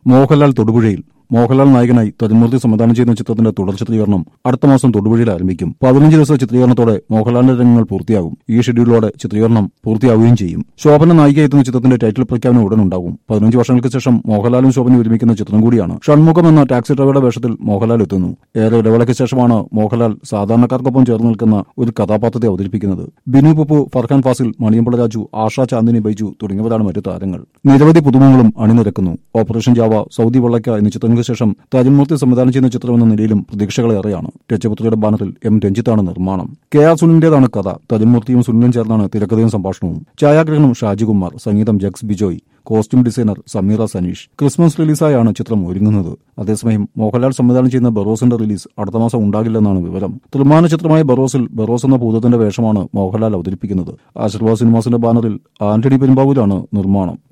മോഹൻലാൽ തൊടുപുഴയിൽ മോഹൻലാൽ നായകനായി തരുമൂർത്തി സംവിധാനം ചെയ്യുന്ന ചിത്രത്തിന്റെ തുടർ ചിത്രീകരണം അടുത്ത മാസം തൊടുപുഴയിൽ ആരംഭിക്കും പതിനഞ്ച് ദിവസ ചിത്രീകരണത്തോടെ മോഹൻലാലിന്റെ രംഗങ്ങൾ പൂർത്തിയാകും ഈ ഷെഡ്യൂളോടെ ചിത്രീകരണം പൂർത്തിയാവുകയും ചെയ്യും ശോഭന നായിക എത്തുന്ന ചിത്രത്തിന്റെ ടൈറ്റിൽ പ്രഖ്യാപനം ഉടൻ ഉണ്ടാകും പതിനഞ്ച് വർഷങ്ങൾക്ക് ശേഷം മോഹൻലാലും ശോഭനയും ഒരുമിക്കുന്ന ചിത്രം കൂടിയാണ് ഷൺമുഖം എന്ന ടാക്സി ഡ്രൈവറുടെ വേഷത്തിൽ മോഹൻലാൽ എത്തുന്നു ഏറെ ഇടവേളയ്ക്ക് ശേഷമാണ് മോഹൻലാൽ സാധാരണക്കാർക്കൊപ്പം ചേർന്ന് നിൽക്കുന്ന ഒരു കഥാപാത്രത്തെ അവതരിപ്പിക്കുന്നത് ബിനു പപ്പു ഫർഹാൻ ഫാസിൽ മണിയമ്പള രാജു ആഷ ചാന്ദിനി ബൈജു തുടങ്ങിയവരാണ് മറ്റു താരങ്ങൾ നിരവധി പുതുമുഖങ്ങളും അണിനിരക്കുന്നു ഓപ്പറേഷൻ ജാവ സൗദി വള്ളക്ക എന്നീ ചിത്രങ്ങൾക്ക് ശേഷം തരുമൂർത്തി സംവിധാനം ചെയ്യുന്ന ചിത്രമെന്ന നിലയിലും പ്രതീക്ഷകളേറെയാണ് രജപുത്രിയുടെ ബാനറിൽ എം രഞ്ജിത്താണ് നിർമ്മാണം കെ ആർ സുനിന്റേതാണ് കഥ തരുമൂർത്തിയും സുനിലും ചേർന്നാണ് തിരക്കഥയും സംഭാഷണവും ഛായാഗ്രഹണം ഷാജികുമാർ സംഗീതം Jakes Bejoy costume designer Sameera Saneesh Christmas റിലീസായാണ് ചിത്രം ഒരുങ്ങുന്നത് അതേസമയം മോഹൻലാൽ സംവിധാനം ചെയ്യുന്ന ബറോസിന്റെ റിലീസ് അടുത്ത മാസം ഉണ്ടാകില്ലെന്നാണ് വിവരം ത്രിമാന ചിത്രമായ ബറോസിൽ ബറോസ് എന്ന ഭൂതത്തിന്റെ വേഷമാണ് മോഹൻലാൽ അവതരിപ്പിക്കുന്നത് ആശീർവാദ് സിനിമാസിന്റെ ബാനറിൽ ആന്റണി പെരുമ്പാവൂരാണ് നിർമ്മാണം